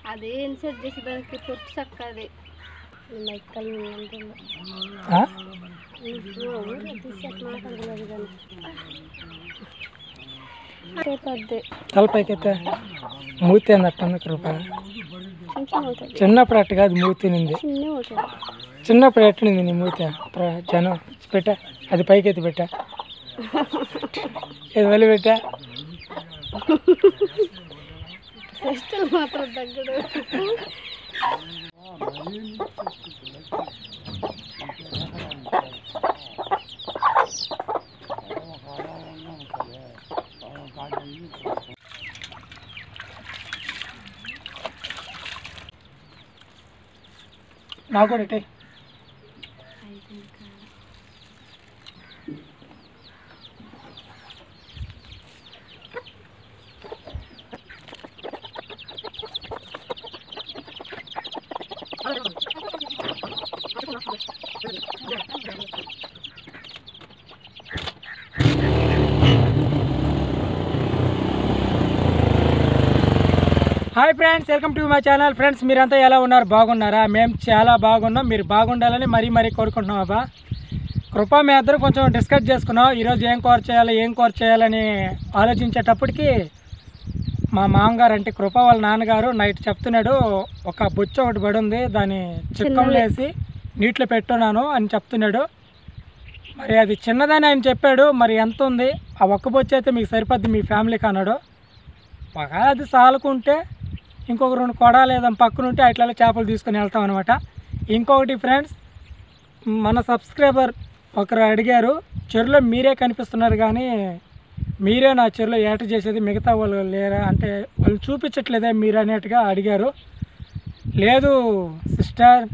అది ఇన్సర్ట్ చేసేదానికి పొట్టు చక్క అది మైక్కలు ఆ? పెద్ద తల పైకెత్తే మూతి ఏంది అట్ట ఉంది కృప చిన్న చిన్న ఉంటుంది చిన్నప్పుడు అట్ట కాదు మూతి నింది చిన్న ఉంటుంది చిన్నప్పుడు ఎట్లుంది నీ మూతి ప్ర- జనం పెట్టా అది పైకి ఎత్తి పెట్టా ఇది వెళ్ళి పెట్టా సిస్టర్ మాత్రం తగ్గడు నాకు కూడా ఇటే hi friends welcome to my channel friends మీరంతా ఎలా ఉన్నారు బాగున్నారా మేము చాలా బాగున్నాం మీరు బాగుండాలని మరీ మరీ కోరుకుంటున్నాం అబ్బా కృప మీ అందరూ కొంచెం డిస్కస్ చేసుకున్నాం ఈరోజు ఏం కూర చేయాలి ఏం కూర చేయాలని ఆలోచించేటప్పటికి మా మామగారు అంటే కృప వాళ్ళ నాన్నగారు నైట్ చెప్తున్నాడు ఒక బొచ్చు ఒకటి పడి ఉంది దాన్ని చిక్కంలో వేసి నీటిలో పెట్టున్నాను అని చెప్తున్నాడు మరి అది చిన్నదని ఆయన చెప్పాడు మరి ఎంత ఉంది ఆ ఒక్క బొచ్చు అయితే మీకు సరిపోద్ది మీ ఫ్యామిలీకి అన్నాడు ఒకవేళ అది సాలుకుంటే ఇంకొక రెండు కొడాలు ఏదైనా పక్కన ఉంటే అట్లా చేపలు తీసుకొని వెళ్తాం అనమాట ఇంకొకటి ఫ్రెండ్స్ మన సబ్స్క్రైబర్ ఒకరు అడిగారు చెరువులో మీరే కనిపిస్తున్నారు కానీ మీరే నా చెరువులో ఏట చేసేది మిగతా వాళ్ళు లేరా అంటే వాళ్ళు చూపించట్లేదే మీరు అనేట్టుగా అడిగారు లేదు సిస్టర్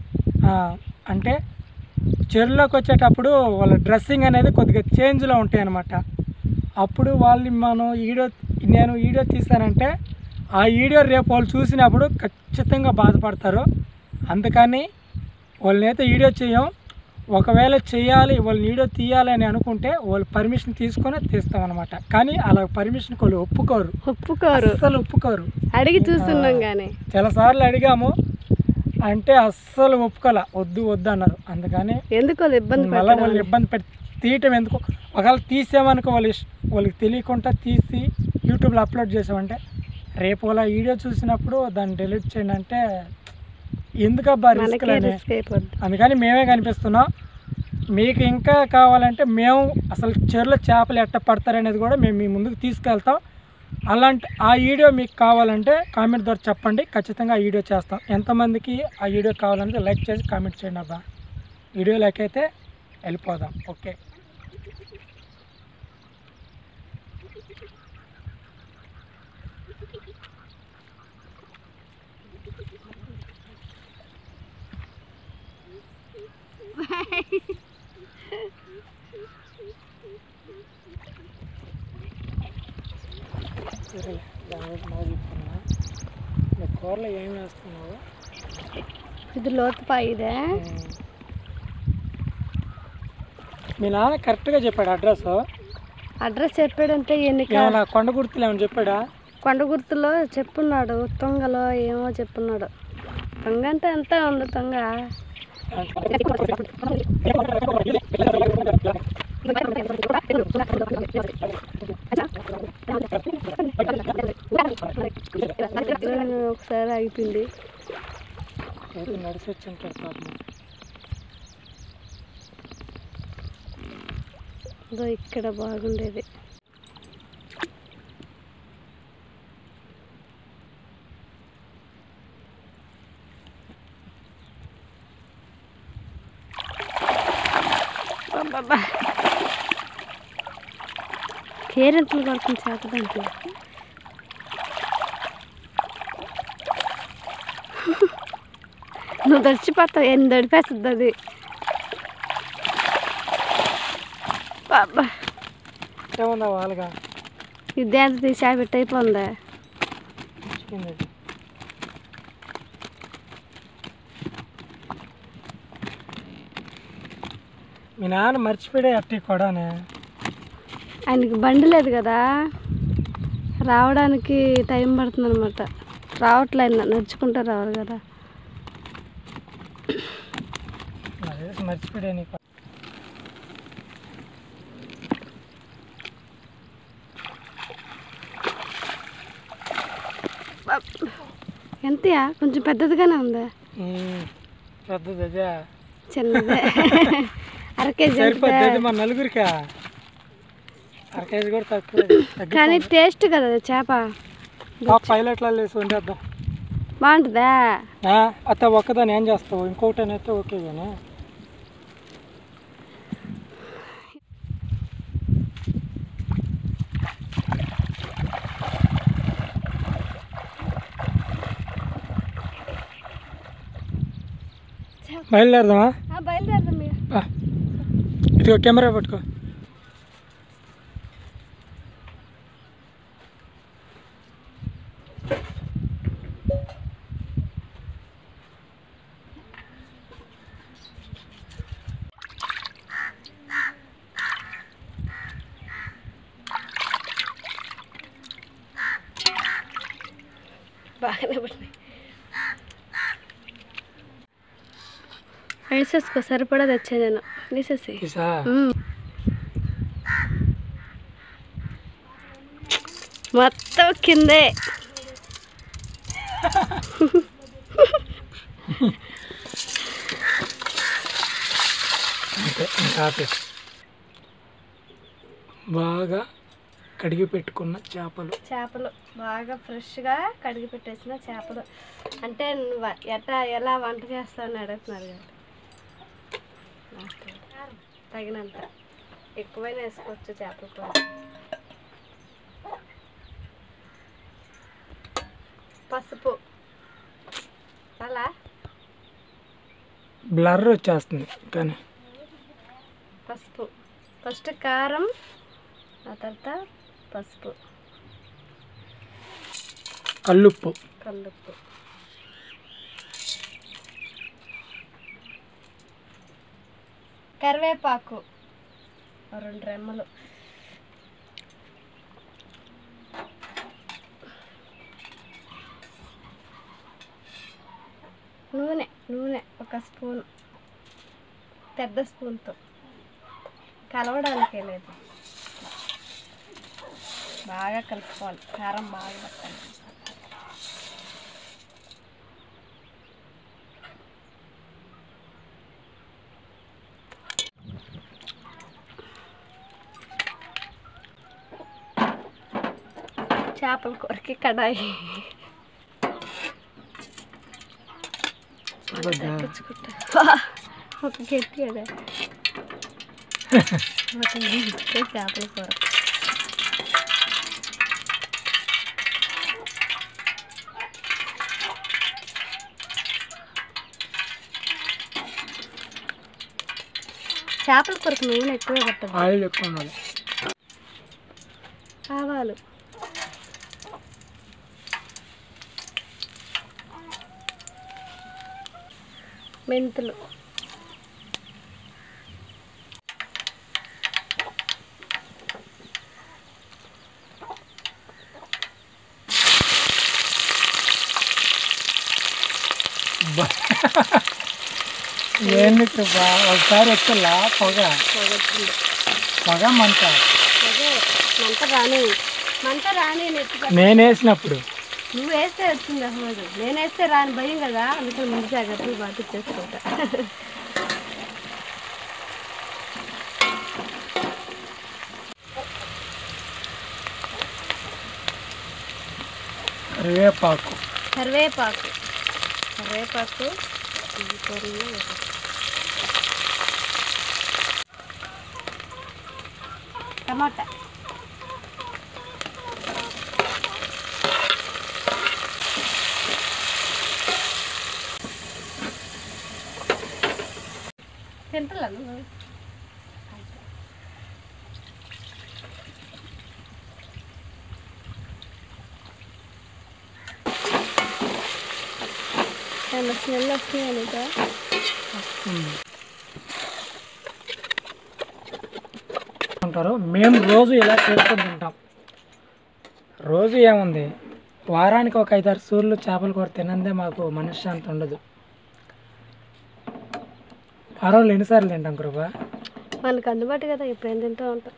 అంటే చెరువులోకి వచ్చేటప్పుడు వాళ్ళ డ్రెస్సింగ్ అనేది కొద్దిగా చేంజ్లో ఉంటాయి అన్నమాట అప్పుడు వాళ్ళు మనం వీడియో నేను వీడియో తీసానంటే ఆ వీడియో రేపు వాళ్ళు చూసినప్పుడు ఖచ్చితంగా బాధపడతారు అందుకని వాళ్ళనైతే వీడియో చేయం ఒకవేళ చేయాలి వాళ్ళు వీడియో తీయాలి అని అనుకుంటే వాళ్ళు పర్మిషన్ తీసుకొని తీస్తాం అనమాట కానీ అలా పర్మిషన్ వాళ్ళు ఒప్పుకోరు ఒప్పుకోరు అస్సలు ఒప్పుకోరు అడిగి చూస్తున్నాం కానీ చాలా సార్లు అడిగాము అంటే అస్సలు ఒప్పుకోలే వద్దు వద్దు అన్నారు అందుకని ఎందుకు వాళ్ళు ఇబ్బంది మళ్ళీ పెట్టడం వాళ్ళు ఇబ్బంది పెట్టి తీయటం ఎందుకు ఒకవేళ తీసామనుకో వాళ్ళు ఇష్- వాళ్ళకి తెలియకుండా తీసి యూట్యూబ్లో అప్లోడ్ చేసామంటే రేపు వాళ్ళ వీడియో చూసినప్పుడు దాన్ని డిలీట్ చేయండి అంటే ఎందుకబ్బా రిస్క్ మనకే రిస్క్ అయిపోద్ది అందుకని మేమే కనిపిస్తున్నాం మీకు ఇంకా కావాలంటే మేము అసలు చెరువులో చేపలు ఎట్ట పడతారనేది కూడా మేము మీ ముందుకు తీసుకెళ్తాం అలాంటి ఆ వీడియో మీకు కావాలంటే కామెంట్ ద్వారా చెప్పండి ఖచ్చితంగా ఆ వీడియో చేస్తాం ఎంతమందికి ఆ వీడియో కావాలంటే లైక్ చేసి కామెంట్ చేయండి అబ్బా వీడియో లైక్ అయితే వెళ్ళిపోదాం ఓకే సరే దాని గురించి బాగా చెప్తున్నా మీ కూరలో ఏం వేస్తున్నావు ఇది లోతు పాయిదే మీ నాన్న కరెక్ట్గా చెప్పాడు అడ్రస్ అడ్రస్ చెప్పాడంటే ఎన్నిక ఏమన్నా కొండ గుర్తులు ఏమైనా చెప్పాడా కొండ గుర్తులో చెప్పున్నాడు తొంగలో ఏమో చెప్పున్నాడు తొంగ అంటే ఎంత ఉంది తొంగ మధ్యలో ఒకసారి ఆగిపోయింది ఏదో నడిచి వచ్చి ఉంటాడు పాపం ఇదో ఇక్కడ బాగుండేది అబ్బబ్బా. కేరింతలు పడుతుంది చేత దాంట్లో నువ్వు దడిచిపోతావు ఎన్ని దడిపేస్తుంది అది బాబా ఏమన్నా వాళ్ళగా ఇదే అంత తీసి పెట్టి అయిపోయిందా చిక్కింది మీ నాన్న మర్చిపోయాడే అట్టి కొడానే ఆయనకి బండి లేదు కదా రావడానికి టైం పడుతుంది అనమాట రావట్లేదు నడుచుకుంటూ రావాలి కదా అదే మర్చిపోయా నీకు ఎంతయా కొంచెం పెద్దదిగానే ఉందా ఉమ్, పెద్దది అదే చిన్నదే అర కేజీ సరిపోద్ది అది మన నలుగురికా అర కేజీ కూడా తక్కువ కానీ టేస్ట్ కదా అది చేప పైలట్లో వేసి వండేద్దాం బాగుంటుందా ఆ, అత్త ఒక్కదాన్ని ఏం చేస్తావు ఇంకొకటి అని అయితే ఓకే కానీ బయలుదేరదామా బయలుదేరదాం మీరు బా. ఇదిగో కెమెరా పట్టుకో బాగానే పడినాయి వేసేసుకో సరిపడా తెచ్చా నేను వేసేసి తీసా మ్మ్. మొత్తం కిందే అంతే ఇంకా ఆపేసి బాగా కడిగి పెట్టుకున్న చేపలు చేపలు బాగా ఫ్రెష్గా కడిగి పెట్టేసిన చేపలు అంటే నువ్వు ఎట్లా ఎలా వంట చేస్తావని అడుగుతున్నారు కదా తగినంత ఎక్కువైనా వేసుకోవచ్చు చేపల కూర పసుపు అలా బ్లర్ వచ్చేస్తుంది కానీ పసుపు ఫస్ట్ కారం ఆ తర్వాత పసుపు కల్లుప్పు కల్లుప్పు కరివేపాకు ఓ రెండు రెమ్మలు నూనె నూనె ఒక స్పూన్ పెద్ద స్పూన్తో కలవడానికే లేదు బాగా కలుపుకోవాలి కారం బాగా పట్టాలి చేపల కూరకి కడాయి అబద్దా. తెచ్చుకుంటా ఒక గట్టి అదే ఒక గట్టి చేపల కూర చేపల కూరకు నూనె ఎక్కువే పట్టదు ఆయిల్ ఎక్కువ ఉండాలి ఆవాలు మెంతులు బా- ఏంది కృప ఒకసారి ఎక్కులా పొగ పొగొచ్చింది పొగ మంట అదే మంట రాని మంట రాని నెత్తి నేను వేసినప్పుడు నువ్వు వేస్తే వచ్చింది అసలు నేను వేస్తే రాని భయం కదా అందుకని ముందు జాగ్రత్తలు బాగా చేసుకుంటా కరివేపాకు కరివేపాకు కరివేపాకు ఈ కూరలో వేసేస్తా. టమాటా తింటలా నువ్వు ఏమన్నా స్మెల్ వస్తున్నాయా నీకు అంటారు మేము రోజు ఇలా చేసుకొని తింటాం రోజు ఏముంది వారానికి ఒక ఐదారు సూర్లు చేపల కూర తినందే మాకు మనశ్శాంతి ఉండదు వారంలో ఎన్నిసార్లు తింటాం కృప మనకు అందుబాటు కదా ఎప్పుడైనా తింటూ ఉంటాం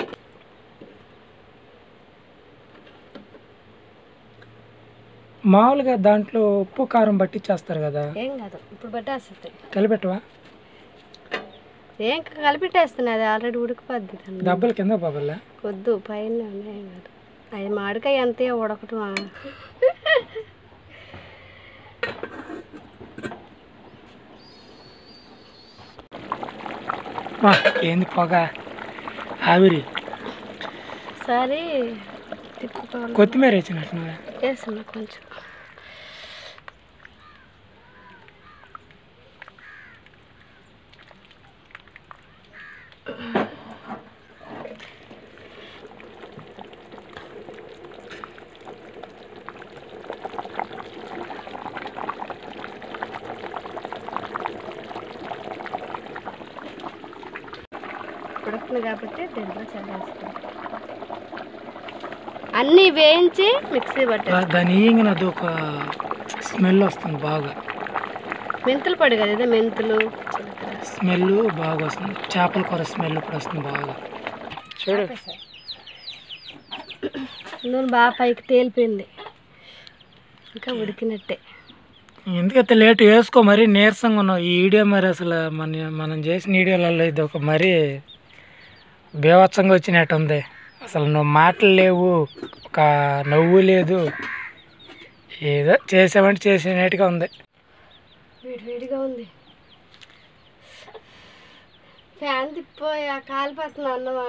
మామూలుగా దాంట్లో ఉప్పు కారం బట్టి చేస్తారు కదా ఏం కాదు ఇప్పుడు పట్టేస్తుంది కలిపెట్టవా ఏం కలిపెట్టేస్తున్నా అది ఆల్రెడీ ఉడికిపోద్ది దాన్ని. డబ్బులు కింద బాబల్లా వద్దు పైన ఉన్నాయి కాదు అది మామిడికాయ అంతే ఉడకటమా మా ఏంది పొగ ఆవిరి సరే తిప్పుకోవాలి కొత్తిమీర వేసినట్టున్నావా వేస్తున్నా కొంచెం ఉడుకుతుంది కాబట్టి దీంట్లో చల్లేస్తాం అన్నీ వేయించి మిక్సీ పట్టాలి దా- దాని ఈగిన అది ఒక స్మెల్ వస్తుంది బాగా మెంతులు పొడి కదా ఇదే మెంతులు జీలకర్ర. స్మెల్ బాగా వస్తుంది చేపల కూర స్మెల్ ఇప్పుడు వస్తుంది బాగా చూడు నూనె బాగా పైకి తేలిపోయింది ఇంకా ఉడికినట్టే ఎందుకైతే లేట్ వేసుకో మరీ నీరసంగా ఉన్నావు ఈ వీడియో మరి అసలు మన మనం చేసిన వీడియోలలో ఇది ఒక మరీ బీభత్సంగా వచ్చినట్టు ఉంది అసలు నువ్వు మాటలు లేవు ఒక నవ్వు లేదు ఏదో చేసామంటే చేసినట్టుగా ఉంది వేడి వేడిగా ఉంది ఫ్యాన్ తిప్పిపోయా కాలిపోతున్నా అన్నమా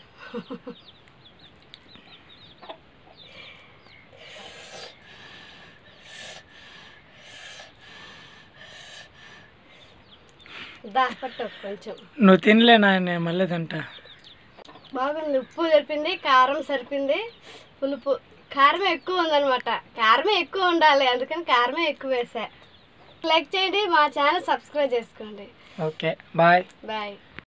దాపట్టు కొంచెం నువ్వు తినలే నాయన మళ్ళీ తింటా బాగుంది ఉప్పు సరిపింది కారం సరిపింది పులుపు కారం ఎక్కువ ఉందన్నమాట కారమే ఎక్కువ ఉండాలి అందుకని కారమే ఎక్కువ వేసా లైక్ చేయండి మా ఛానల్ సబ్స్క్రైబ్ చేసుకోండి ఓకే బాయ్ బాయ్